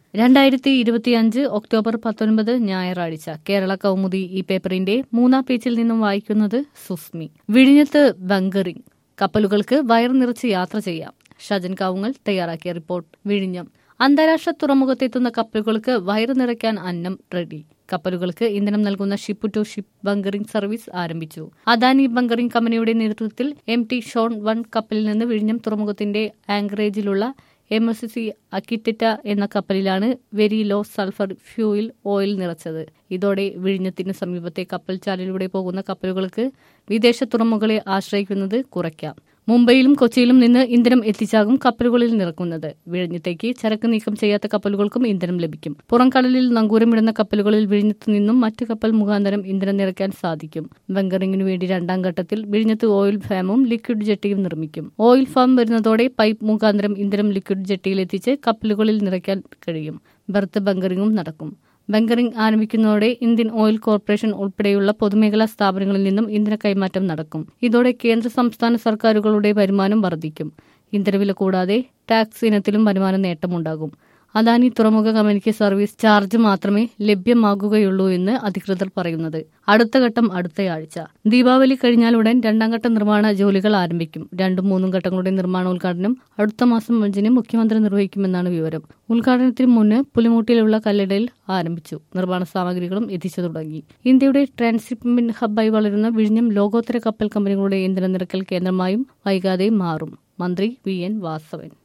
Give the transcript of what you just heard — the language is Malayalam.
രണ്ടായിരത്തി ഇരുപത്തിയഞ്ച് ഒക്ടോബർ പത്തൊൻപത് ഞായറാഴ്ച കേരള കൗമുദി ഈ പേപ്പറിന്റെ മൂന്നാം പേജിൽ നിന്നും വായിക്കുന്നത് സുസ്മി വിഴിഞ്ഞത്ത് ബങ്കറിംഗ് കപ്പലുകൾക്ക് വയർ നിറച്ച് യാത്ര ചെയ്യാം ഷജൻ കാവുങ്ങൽ തയ്യാറാക്കിയ റിപ്പോർട്ട് വിഴിഞ്ഞം അന്താരാഷ്ട്ര തുറമുഖത്തെത്തുന്ന കപ്പലുകൾക്ക് വയറ് നിറയ്ക്കാൻ അന്നം റെഡി കപ്പലുകൾക്ക് ഇന്ധനം നൽകുന്ന ship to ship bunkering service ആരംഭിച്ചു അദാനി ബങ്കറിംഗ് കമ്പനിയുടെ നേതൃത്വത്തിൽ എം ടി ഷോൺ വൺ കപ്പലിൽ നിന്ന് വിഴിഞ്ഞം തുറമുഖത്തിന്റെ ആങ്കറേജിലുള്ള എം എസ് സി അക്കിറ്ററ്റ എന്ന കപ്പലിലാണ് very low sulphur fuel oil നിറച്ചത് ഇതോടെ വിഴിഞ്ഞത്തിന് സമീപത്തെ കപ്പൽ ചാലിലൂടെ പോകുന്ന കപ്പലുകൾക്ക് വിദേശ തുറമുഖങ്ങളെ ആശ്രയിക്കുന്നത് കുറയ്ക്കാം മുംബൈയിലും കൊച്ചിയിലും നിന്ന് ഇന്ധനം എത്തിച്ചാകും കപ്പലുകളിൽ നിറക്കുന്നത് വിഴിഞ്ഞത്തേക്ക് ചരക്ക് നീക്കം ചെയ്യാത്ത കപ്പലുകൾക്കും ഇന്ധനം ലഭിക്കും പുറംകടലിൽ നങ്കൂരമിടുന്ന കപ്പലുകളിൽ വിഴിഞ്ഞത്തു നിന്നും മറ്റു കപ്പൽ മുഖാന്തരം ഇന്ധനം നിറയ്ക്കാൻ സാധിക്കും ബങ്കറിംഗിനു വേണ്ടി രണ്ടാം ഘട്ടത്തിൽ വിഴിഞ്ഞത്ത് ഓയിൽ ഫാമും ലിക്വിഡ് ജെട്ടിയും നിർമ്മിക്കും ഓയിൽ ഫാം വരുന്നതോടെ പൈപ്പ് മുഖാന്തരം ഇന്ധനം ലിക്വിഡ് ജെട്ടിയിൽ എത്തിച്ച് കപ്പലുകളിൽ നിറയ്ക്കാൻ കഴിയും ബർത്ത് ബങ്കറിംഗും നടക്കും ബങ്കറിംഗ് ആരംഭിക്കുന്നതോടെ ഇന്ത്യൻ ഓയിൽ കോർപ്പറേഷൻ ഉൾപ്പെടെയുള്ള പൊതുമേഖലാ സ്ഥാപനങ്ങളിൽ നിന്നും ഇന്ധന കൈമാറ്റം നടക്കും ഇതോടെ കേന്ദ്ര സംസ്ഥാന സർക്കാരുകളുടെ വരുമാനം വർദ്ധിക്കും ഇന്ധനവില കൂടാതെ ടാക്സ് ഇനത്തിലും വരുമാന നേട്ടമുണ്ടാകും അദാനി തുറമുഖ കമ്പനിക്ക് സർവീസ് ചാർജ് മാത്രമേ ലഭ്യമാകുകയുള്ളൂ എന്ന് അധികൃതർ പറയുന്നത് അടുത്ത ഘട്ടം അടുത്തയാഴ്ച ദീപാവലി കഴിഞ്ഞാൽ ഉടൻ രണ്ടാം ഘട്ട നിർമ്മാണ ജോലികൾ ആരംഭിക്കും രണ്ടും മൂന്നും ഘട്ടങ്ങളുടെ നിർമ്മാണോദ്ഘാടനം അടുത്ത മാസം അഞ്ചിന് മുഖ്യമന്ത്രി നിർവഹിക്കുമെന്നാണ് വിവരം ഉദ്ഘാടനത്തിന് മുന്ന് പുലിമുട്ടിയിലുള്ള കല്ലടയിൽ ആരംഭിച്ചു നിർമ്മാണ സാമഗ്രികളും എത്തിച്ചു തുടങ്ങി ഇന്ത്യയുടെ ട്രാൻസ്ഷിപ്മെന്റ് ഹബ്ബായി വളരുന്ന വിഴിഞ്ഞം ലോകോത്തര കപ്പൽ കമ്പനികളുടെ ഇന്ധന നിറക്കൽ കേന്ദ്രമായും വൈകാതെ മാറും മന്ത്രി വി എൻ വാസവൻ